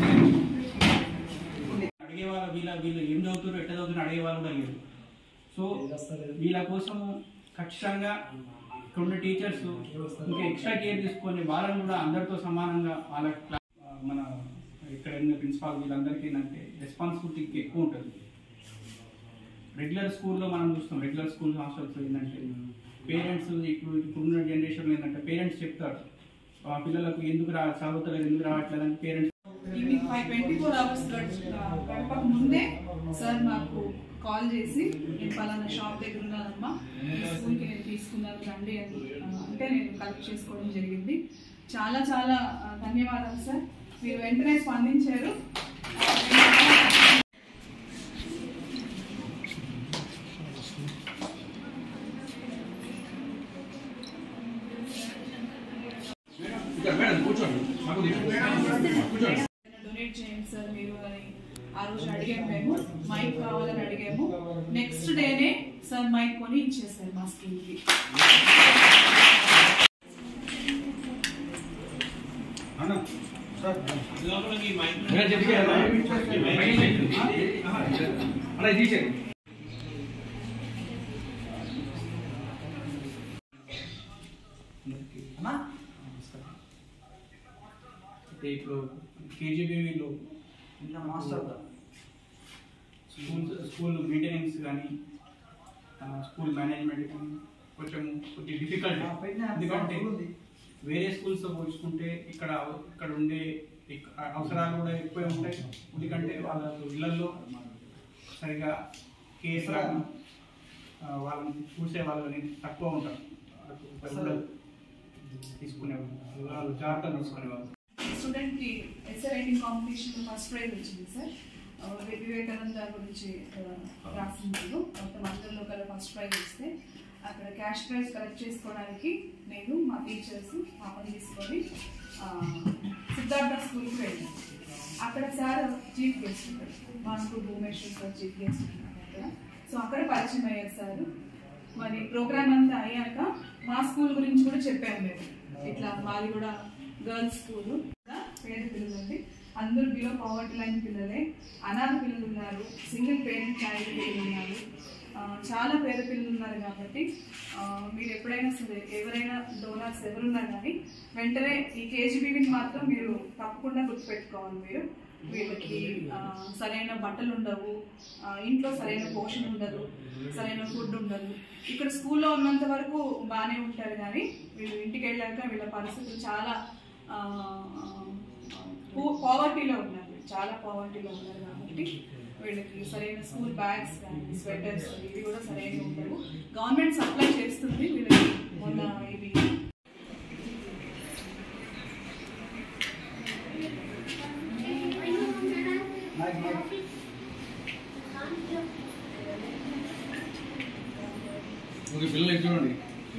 అడిగే వాళ్ళ వీళ్ళ వీళ్ళు ఏం చదువుతారు ఎట్లా చదువుతారు అడిగే వాళ్ళు కూడా లేరు సో వీళ్ళ కోసం ఖచ్చితంగా ఇక్కడ ఉన్న టీచర్స్ ఇంకా ఎక్స్ట్రా కేర్ తీసుకొని వాళ్ళని కూడా అందరితో సమానంగా వాళ్ళ క్లా- మన ఇక్కడ ఉన్న ప్రిన్సిపాల్ వీళ్ళందరికీ ఏంటంటే రెస్పాన్సిబిలిటీ ఎక్కువ ఉంటుంది రెగ్యులర్ స్కూల్లో మనం చూస్తాం రెగ్యులర్ స్కూల్ హాస్టల్స్ ఏంటంటే పేరెంట్స్ ఇప్పుడు ఇప్పుడున్న జనరేషన్లో ఏంటంటే పేరెంట్స్ చెప్తారు ఆ పిల్లలకు ఎందుకు రా చదువుతలేదు ఎందుకు రావట్లేదు అని parents evening five twenty four hours గడపక ముందే సార్ నాకు కాల్ చేసి నేను పలానా షాప్ దగ్గర ఉన్నానమ్మా ఈ స్కూల్కి నేను తీసుకున్నాను రండి అని ఆ, అంటే నేను కలెక్ట్ చేసుకోవడం జరిగింది చాలా చాలా ఆ, ధన్యవాదాలు సార్ మీరు వెంటనే స్పందించారు ఆ, డొనేట్ చేయండి సార్ మీరు అని ఆ రోజు అడిగాము మేము మైక్ కావాలని అడిగాము నెక్స్ట్ డేనే సార్ మైక్ కొని ఇచ్చేసారు మా స్కూల్కి అయితే ఇప్పుడు కేజీబీవీలో మాస్టర్ స్కూల్ స్కూల్ మెయింటెనెన్స్ కానీ స్కూల్ మేనేజ్మెంట్ కానీ కొంచెం కొద్ది డిఫికల్ట్ ఎందుకంటే వేరే స్కూల్స్తో పోల్చుకుంటే ఇక్కడ ఇక్కడ ఉండే ఇక్- అవసరాలు కూడా ఎక్కువే ఉంటాయి ఎందుకంటే వాళ్ళ ఇళ్లలో సరిగా కేర్ కానీ ఆ, వాళ్ళని చూసే వాళ్ళు అనేది తక్కువ ఉంటారు వాళ్ళకు ఉండదు. తీసుకునే వాళ్ళు వాళ్ళు జాగ్రత్తలు తీసుకునేవాళ్ళు స్టూడెంట్ కి ఎస్ఏ రైటింగ్ కాంపిటీషన్ లో ఫస్ట్ ప్రైజ్ వచ్చింది సార్ ఆ, వి- వివేకానంద గురించి ఆ, రాసింది మొత్తం అందరిలో కల ఫస్ట్ ప్రైజ్ వస్తే అక్కడ క్యాష్ ప్రైజ్ కలెక్ట్ చేసుకోవడానికి నేను మా టీచర్స్ పాపని తీసుకొని ఆ, సిద్ధార్థ స్కూల్కి వెళ్ళాను అక్కడ సార్ చీఫ్ గెస్ట్ ఉంటారు మా school Bhubaneswar sir chief guest ఉన్నారు అక్కడ సో అక్కడ పరిచయం అయ్యారు సార్ మరి ప్రోగ్రామ్ అంతా అయ్యాక మా స్కూల్ గురించి కూడా చెప్పాము మేము ఇట్లా మాది కూడా గర్ల్స్ స్కూల్ పేద పిల్లలు అండి అందరూ బిలో పవర్టీ లైన్ పిల్లలే అనాథ పిల్లలు ఉన్నారు సింగిల్ పేరెంట్ చైల్డ్ పిల్లలు ఉన్నారు ఆ, చాలా పేద పిల్లలు ఉన్నారు కాబట్టి ఆ, మీరు ఎప్పుడైనా సరే ఎవరైనా డోనర్స్ ఎవరున్నా కానీ వెంటనే ఈ కేజీబీవీని మాత్రం మీరు తప్పకుండా గుర్తుపెట్టుకోవాలి మీరు వీళ్ళకి ఆ, సరైన బట్టలు ఉండవు ఆ, ఇంట్లో సరైన పోషణ ఉండదు సరైన ఫుడ్ ఉండదు ఇక్కడ స్కూల్లో ఉన్నంత వరకు బాగానే ఉంటారు కానీ వీళ్ళు ఇంటికి వెళ్ళాక వీళ్ళ పరిస్థితులు చాలా పావర్టీలో ఉన్నారు వీళ్ళు. చాలా పావర్టీలో ఉన్నారు కాబట్టి వీళ్ళకి సరైన స్కూల్ బ్యాగ్స్ కానీ స్వెటర్స్ ఇవి కూడా సరైన ఉండవు గవర్నమెంట్ సప్లై చేస్తుంది వీళ్ళకి మొన్న ఇవి ఓకే పిల్లలు చూడండి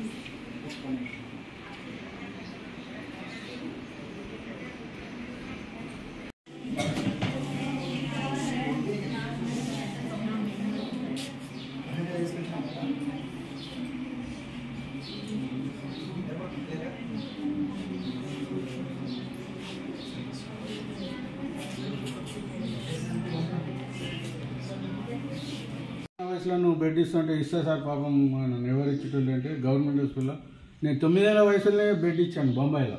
వయసులో నువ్వు బెడ్ ఇస్తుంటే ఇస్తా సార్ పాపం నన్ను ఎవరు ఇచ్చేటోళ్ళు అంటే గవర్నమెంట్ స్కూల్లో నేను తొమ్మిదేళ్ళ వయసులోనే బెడ్ ఇచ్చాను బొంబాయిలో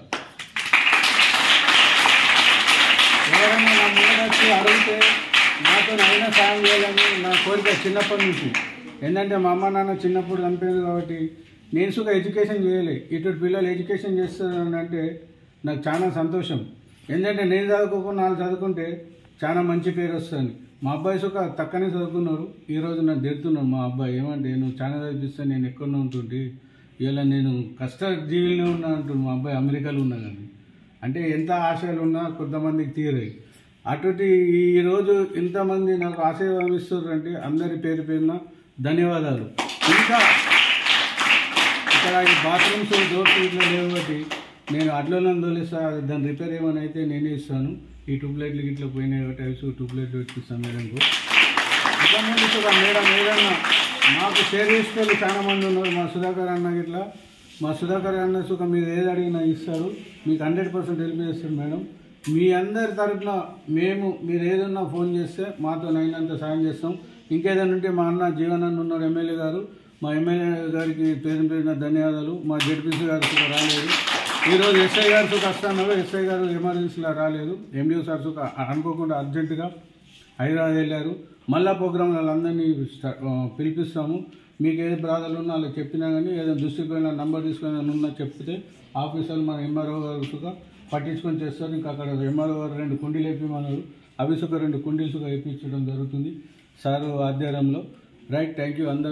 ఎవరైనా నా ముందు వచ్చి అడిగితే నాతో అయినా సాయం చేయాలని నా కోరిక చిన్నప్పటి నుంచి ఏంటంటే మా అమ్మ నాన్న చిన్నప్పుడు చనిపోయింది కాబట్టి నేను సుఖ ఎడ్యుకేషన్ చేయలే ఇటు పిల్లలు ఎడ్యుకేషన్ చేస్తారని అంటే నాకు చాలా సంతోషం ఏంటంటే నేను చదువుకోకుండా వాళ్ళు చదువుకుంటే చాలా మంచి పేరు వస్తుంది మా అబ్బాయి సుఖ తక్కనే చదువుకున్నారు ఈరోజు నాకు తిడుతున్నాడు మా అబ్బాయి ఏమంటే నువ్వు చాలా చదివిస్తే నేను ఎక్కడో ఉంటుంటే ఇలా నేను కష్టజీవిలో ఉన్నా అంటున్నాడు మా అబ్బాయి అమెరికాలో ఉన్నా కానీ అంటే ఎంత ఆశలు ఉన్నా కొంతమందికి తీరాయి అటువంటి ఈరోజు ఇంతమంది నాకు ఆశీర్వాదం ఇస్తున్నారంటే అందరి పేరు పేరున ధన్యవాదాలు ఇంకా ఇక్కడ ఈ బాత్రూమ్స్ డోర్స్ ఇట్లా లేవు కాబట్టి నేను అడ్లలో తోలిస్తా దాని రిపేర్ ఏమైనా అయితే నేనే ఇస్తాను ఈ ట్యూబ్ లైట్లు ఇట్లా పోయినాయి టైల్స్ ట్యూబ్ లైట్లు పెట్టిస్తాను మేడంకు ఇంతమంది కూడా మేడం ఏదన్నా మాకు షేర్ చేసేవాళ్ళు చాలా మంది ఉన్నారు మా సుధాకర్ అన్న ఇట్లా మా సుధాకర్ అన్న సుఖ మీరు ఏది అడిగినా ఇస్తారు మీకు హండ్రెడ్ పర్సెంట్ హెల్ప్ చేస్తారు మేడం మీ అందరి తరఫున మేము మీరు ఏదన్నా ఫోన్ చేస్తే మాతో అయినంత సాయం చేస్తాం ఇంకేదైనా ఉంటే మా అన్న జీవనాన్ని ఉన్నాడు ఎమ్మెల్యే గారు మా ఎమ్మెల్యే గారికి పేరు పేరిన ధన్యవాదాలు మా జడ్పీసీ గారు కూడా రాలేదు ఈరోజు ఎస్ఐ గారు సుఖ వస్తాను ఎస్ఐ గారు ఎమర్జెన్సీలో రాలేదు ఎండిఓ సార్ సుఖ అనుకోకుండా అర్జెంటుగా హైదరాబాద్ వెళ్ళారు మళ్ళా ప్రోగ్రాంలు వాళ్ళందరినీ స్ట- ఆ, పిలిపిస్తాము మీకు ఏది బాధలు ఉన్నా వాళ్ళకి చెప్పినా కానీ ఏదైనా దృష్టికి పోయినా నంబర్ తీసుకొని ఉన్నా చెప్తే ఆఫీసర్లు మన ఎంఆర్ఓ గారు సుఖ పట్టించుకొని చేస్తారు ఇంకా అక్కడ ఎంఆర్ఓ గారు రెండు కుండీలు వేపిమన్నారు అవి సుఖ రెండు కుండీలు సుఖ వేయించడం జరుగుతుంది సార్ ఆధ్వర్యంలో రైట్ థ్యాంక్ యూ అందరూ